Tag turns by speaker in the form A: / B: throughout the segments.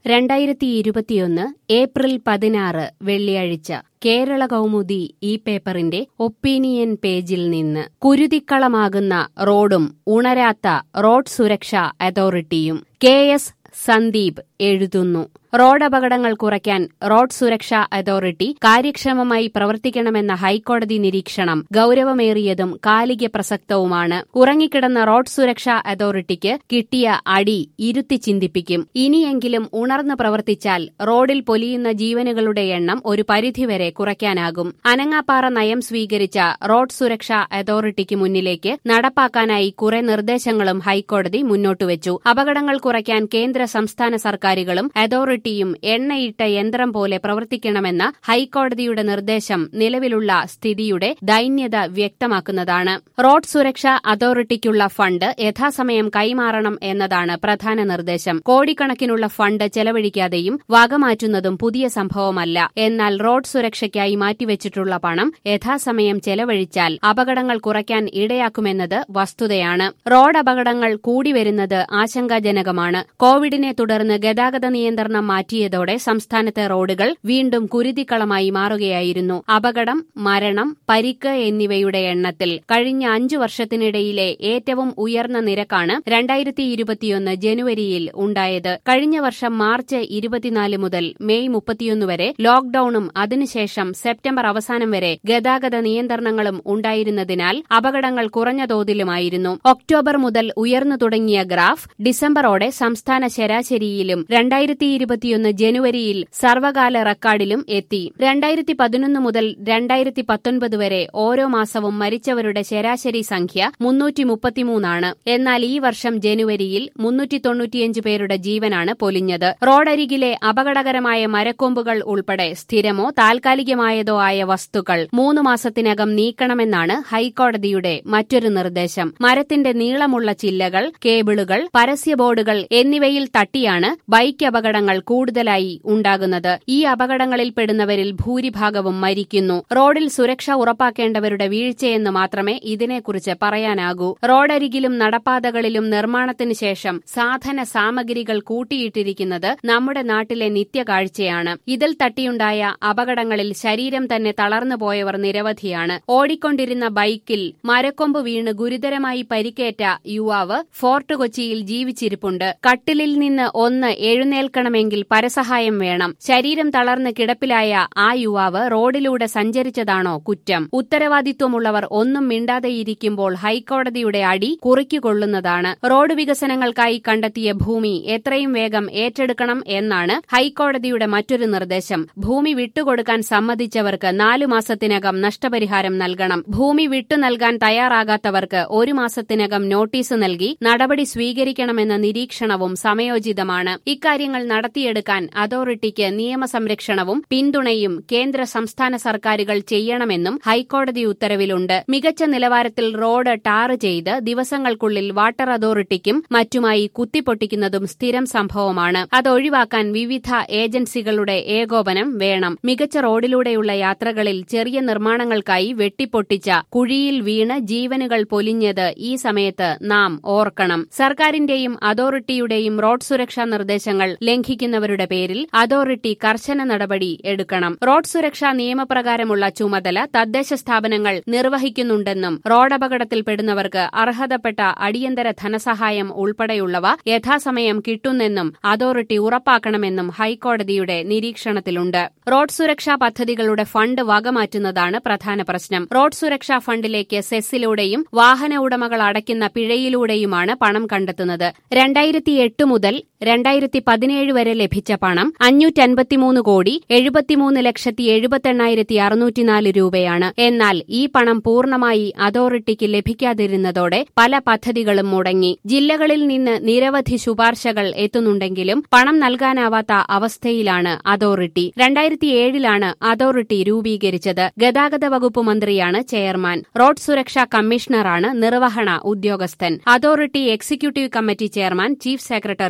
A: രണ്ടായിരത്തി ഇരുപത്തിയൊന്ന് ഏപ്രിൽ പതിനാറ് വെള്ളിയാഴ്ച കേരള കൗമുദി ഈ പേപ്പറിന്റെ ഒപ്പീനിയൻ പേജിൽ നിന്ന് കുരുതിക്കളമാകുന്ന റോഡും ഉണരാത്ത റോഡ് സുരക്ഷാ അതോറിറ്റിയും കെ എസ് സന്ദീപ് എഴുതുന്നു റോഡപകടങ്ങൾ കുറയ്ക്കാൻ റോഡ് സുരക്ഷാ അതോറിറ്റി കാര്യക്ഷമമായി പ്രവർത്തിക്കണമെന്ന ഹൈക്കോടതി നിരീക്ഷണം ഗൌരവമേറിയതും കാലിക പ്രസക്തവുമാണ് ഉറങ്ങിക്കിടന്ന റോഡ് സുരക്ഷാ അതോറിറ്റിക്ക് കിട്ടിയ അടി ഇരുത്തി ചിന്തിപ്പിക്കും ഇനിയെങ്കിലും ഉണർന്നു പ്രവർത്തിച്ചാൽ റോഡിൽ പൊലിയുന്ന ജീവനുകളുടെ എണ്ണം ഒരു പരിധിവരെ കുറയ്ക്കാനാകും അനങ്ങാപ്പാറ നയം സ്വീകരിച്ച റോഡ് സുരക്ഷാ അതോറിറ്റിക്ക് മുന്നിലേക്ക് നടപ്പാക്കാനായി കുറെ നിർദ്ദേശങ്ങളും ഹൈക്കോടതി മുന്നോട്ടുവച്ചു അപകടങ്ങൾ കുറയ്ക്കാൻ കേന്ദ്ര സംസ്ഥാന സർക്കാരുകളും അതോറിറ്റിയും എണ്ണയിട്ട യന്ത്രം പോലെ പ്രവർത്തിക്കണമെന്ന ഹൈക്കോടതിയുടെ നിർദ്ദേശം നിലവിലുള്ള സ്ഥിതിയുടെ ദൈന്യത വ്യക്തമാക്കുന്നതാണ് റോഡ് സുരക്ഷാ അതോറിറ്റിക്കുള്ള ഫണ്ട് യഥാസമയം കൈമാറണം എന്നതാണ് പ്രധാന നിർദ്ദേശം കോടിക്കണക്കിനുള്ള ഫണ്ട് ചെലവഴിക്കാതെയും വകമാറ്റുന്നതും പുതിയ സംഭവമല്ല എന്നാൽ റോഡ് സുരക്ഷയ്ക്കായി മാറ്റിവെച്ചിട്ടുള്ള പണം യഥാസമയം ചെലവഴിച്ചാൽ അപകടങ്ങൾ കുറയ്ക്കാൻ ഇടയാക്കുമെന്നത് വസ്തുതയാണ് റോഡ് അപകടങ്ങൾ കൂടിവരുന്നത് ആശങ്കാജനകമാണ് കോവിഡിനെ തുടർന്ന് ഗതാഗത നിയന്ത്രണം മാറ്റിയതോടെ സംസ്ഥാനത്തെ റോഡുകൾ വീണ്ടും കുരുതിക്കളമായി മാറുകയായിരുന്നു അപകടം മരണം പരിക്ക് എന്നിവയുടെ എണ്ണത്തിൽ കഴിഞ്ഞ അഞ്ചു വർഷത്തിനിടയിലെ ഏറ്റവും ഉയർന്ന നിരക്കാണ് രണ്ടായിരത്തി ഇരുപത്തിയൊന്ന് ജനുവരിയിൽ ഉണ്ടായത് കഴിഞ്ഞ വർഷം മാർച്ച് ഇരുപത്തിനാല് മുതൽ മെയ് മുപ്പത്തിയൊന്ന് വരെ ലോക്ഡൌണും അതിനുശേഷം സെപ്റ്റംബർ അവസാനം വരെ ഗതാഗത നിയന്ത്രണങ്ങളും ഉണ്ടായിരുന്നതിനാൽ അപകടങ്ങൾ കുറഞ്ഞ തോതിലുമായിരുന്നു ഒക്ടോബർ മുതൽ ഉയർന്നു തുടങ്ങിയ ഗ്രാഫ് ഡിസംബറോടെ സംസ്ഥാന ശരാശരിയിലും രണ്ടായിരത്തി ഇരുപത്തിയൊന്ന് ജനുവരിയിൽ സർവകാല റെക്കോർഡിലും എത്തി രണ്ടായിരത്തി പതിനൊന്ന് മുതൽ രണ്ടായിരത്തി പത്തൊൻപത് വരെ ഓരോ മാസവും മരിച്ചവരുടെ ശരാശരി സംഖ്യ മുന്നൂറ്റി മുപ്പത്തിമൂന്നാണ് എന്നാൽ ഈ വർഷം ജനുവരിയിൽ മുന്നൂറ്റി തൊണ്ണൂറ്റിയഞ്ച് പേരുടെ ജീവനാണ് പൊലിഞ്ഞത് റോഡരികിലെ അപകടകരമായ മരക്കൊമ്പുകൾ ഉൾപ്പെടെ സ്ഥിരമോ താൽക്കാലികമായതോ ആയ വസ്തുക്കൾ മൂന്ന് മാസത്തിനകം നീക്കണമെന്നാണ് ഹൈക്കോടതിയുടെ മറ്റൊരു നിർദ്ദേശം മരത്തിന്റെ നീളമുള്ള ചില്ലകൾ കേബിളുകൾ പരസ്യ ബോർഡുകൾ എന്നിവയിൽ തട്ടിയാണ് ബൈക്ക് അപകടങ്ങൾ കൂടുതലായി ഉണ്ടാകുന്നത് ഈ അപകടങ്ങളിൽ പെടുന്നവരിൽ ഭൂരിഭാഗവും മരിക്കുന്നു റോഡിൽ സുരക്ഷ ഉറപ്പാക്കേണ്ടവരുടെ വീഴ്ചയെന്ന് മാത്രമേ ഇതിനെക്കുറിച്ച് പറയാനാകൂ റോഡരികിലും നടപ്പാതകളിലും നിർമ്മാണത്തിന് ശേഷം സാധന സാമഗ്രികൾ കൂട്ടിയിട്ടിരിക്കുന്നത് നമ്മുടെ നാട്ടിലെ നിത്യകാഴ്ചയാണ് ഇതിൽ തട്ടിയുണ്ടായ അപകടങ്ങളിൽ ശരീരം തന്നെ തളർന്നു പോയവർ നിരവധിയാണ് ഓടിക്കൊണ്ടിരുന്ന ബൈക്കിൽ മരക്കൊമ്പ് വീണ് ഗുരുതരമായി പരിക്കേറ്റ യുവാവ് ഫോർട്ട് കൊച്ചിയിൽ ജീവിച്ചിരിപ്പുണ്ട് കട്ടിലിൽ നിന്ന് ഒന്ന് എഴുന്നേൽക്കണമെങ്കിൽ പരസഹായം വേണം ശരീരം തളർന്ന് കിടപ്പിലായ ആ യുവാവ് റോഡിലൂടെ സഞ്ചരിച്ചതാണോ കുറ്റം ഉത്തരവാദിത്വമുള്ളവർ ഒന്നും മിണ്ടാതെയിരിക്കുമ്പോൾ ഹൈക്കോടതിയുടെ അടി കുറിക്കുകൊള്ളുന്നതാണ് റോഡ് വികസനങ്ങൾക്കായി കണ്ടെത്തിയ ഭൂമി എത്രയും വേഗം ഏറ്റെടുക്കണം എന്നാണ് ഹൈക്കോടതിയുടെ മറ്റൊരു നിർദ്ദേശം ഭൂമി വിട്ടുകൊടുക്കാൻ സമ്മതിച്ചവർക്ക് നാലു മാസത്തിനകം നഷ്ടപരിഹാരം നൽകണം ഭൂമി വിട്ടു നൽകാൻ തയ്യാറാകാത്തവർക്ക് ഒരു മാസത്തിനകം നോട്ടീസ് നൽകി നടപടി സ്വീകരിക്കണമെന്ന നിരീക്ഷണവും സമയോചിതമാണ് ഇക്കാര്യങ്ങൾ നടത്തിയെടുക്കാൻ അതോറിറ്റിക്ക് നിയമസംരക്ഷണവും പിന്തുണയും കേന്ദ്ര സംസ്ഥാന സർക്കാരുകൾ ചെയ്യണമെന്നും ഹൈക്കോടതി ഉത്തരവിലുണ്ട് മികച്ച നിലവാരത്തിൽ റോഡ് ടാർ ചെയ്ത് ദിവസങ്ങൾക്കുള്ളിൽ വാട്ടർ അതോറിറ്റിക്കും മറ്റുമായി കുത്തിപ്പൊട്ടിക്കുന്നതും സ്ഥിരം സംഭവമാണ് അതൊഴിവാക്കാൻ വിവിധ ഏജൻസികളുടെ ഏകോപനം വേണം മികച്ച റോഡിലൂടെയുള്ള യാത്രകളിൽ ചെറിയ നിർമ്മാണങ്ങൾക്കായി വെട്ടിപ്പൊട്ടിച്ച കുഴിയിൽ വീണ് ജീവനുകൾ പൊലിഞ്ഞത് ഈ സമയത്ത് നാം ഓർക്കണം സർക്കാരിന്റെയും അതോറിറ്റിയുടെയും റോഡ് സുരക്ഷാ നിർദ്ദേശങ്ങൾ ലംഘിക്കുന്നവരുടെ പേരിൽ അതോറിറ്റി കർശന നടപടി എടുക്കണം റോഡ് സുരക്ഷാ നിയമപ്രകാരമുള്ള ചുമതല തദ്ദേശ സ്ഥാപനങ്ങൾ നിർവഹിക്കുന്നുണ്ടെന്നും റോഡപകടത്തിൽപ്പെടുന്നവർക്ക് അർഹതപ്പെട്ട അടിയന്തര ധനസഹായം ഉൾപ്പെടെയുള്ളവ യഥാസമയം കിട്ടുന്നെന്നും അതോറിറ്റി ഉറപ്പാക്കണമെന്നും ഹൈക്കോടതിയുടെ നിരീക്ഷണത്തിലുണ്ട് റോഡ് സുരക്ഷാ പദ്ധതികളുടെ ഫണ്ട് വകമാറ്റുന്നതാണ് പ്രധാന പ്രശ്നം റോഡ് സുരക്ഷാ ഫണ്ടിലേക്ക് സെസ്സിലൂടെയും വാഹന ഉടമകൾ അടയ്ക്കുന്ന പിഴയിലൂടെയുമാണ് പണം കണ്ടെത്തുന്നത് രണ്ടായിരത്തി എട്ട് മുതൽ രണ്ടായിരത്തി പതിനേഴ് വരെ ലഭിച്ച പണം അഞ്ഞൂറ്റൻപത്തിമൂന്ന് കോടി എഴുപത്തിമൂന്ന് ലക്ഷത്തി എഴുപത്തെണ്ണായിരത്തി അറുന്നൂറ്റിനാല് രൂപയാണ് എന്നാൽ ഈ പണം പൂർണ്ണമായി അതോറിറ്റിക്ക് ലഭിക്കാതിരുന്നതോടെ പല പദ്ധതികളും മുടങ്ങി ജില്ലകളിൽ നിന്ന് നിരവധി ശുപാർശകൾ എത്തുന്നുണ്ടെങ്കിലും പണം നൽകാനാവാത്ത അവസ്ഥയിലാണ് അതോറിറ്റി രണ്ടായിരത്തി ഏഴിലാണ് അതോറിറ്റി രൂപീകരിച്ചത് ഗതാഗത വകുപ്പ് മന്ത്രിയാണ് ചെയർമാൻ റോഡ് സുരക്ഷാ കമ്മീഷണറാണ് നിർവഹണ ഉദ്യോഗസ്ഥൻ authority executive committee chairman chief secretary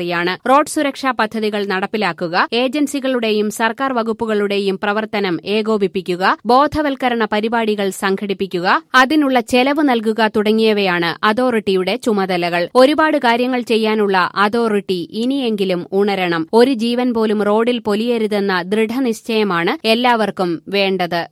A: തിരിമറിയാണ് റോഡ് സുരക്ഷാ പദ്ധതികൾ നടപ്പിലാക്കുക ഏജൻസികളുടെയും സർക്കാർ വകുപ്പുകളുടെയും പ്രവർത്തനം ഏകോപിപ്പിക്കുക ബോധവൽക്കരണ പരിപാടികൾ സംഘടിപ്പിക്കുക അതിനുള്ള ചെലവ് നൽകുക തുടങ്ങിയവയാണ് അതോറിറ്റിയുടെ ചുമതലകൾ ഒരുപാട് കാര്യങ്ങൾ ചെയ്യാനുള്ള അതോറിറ്റി ഇനിയെങ്കിലും ഉണരണം ഒരു ജീവൻ പോലും റോഡിൽ പൊലിയരുതെന്ന ദൃഢനിശ്ചയമാണ് എല്ലാവർക്കും വേണ്ടത്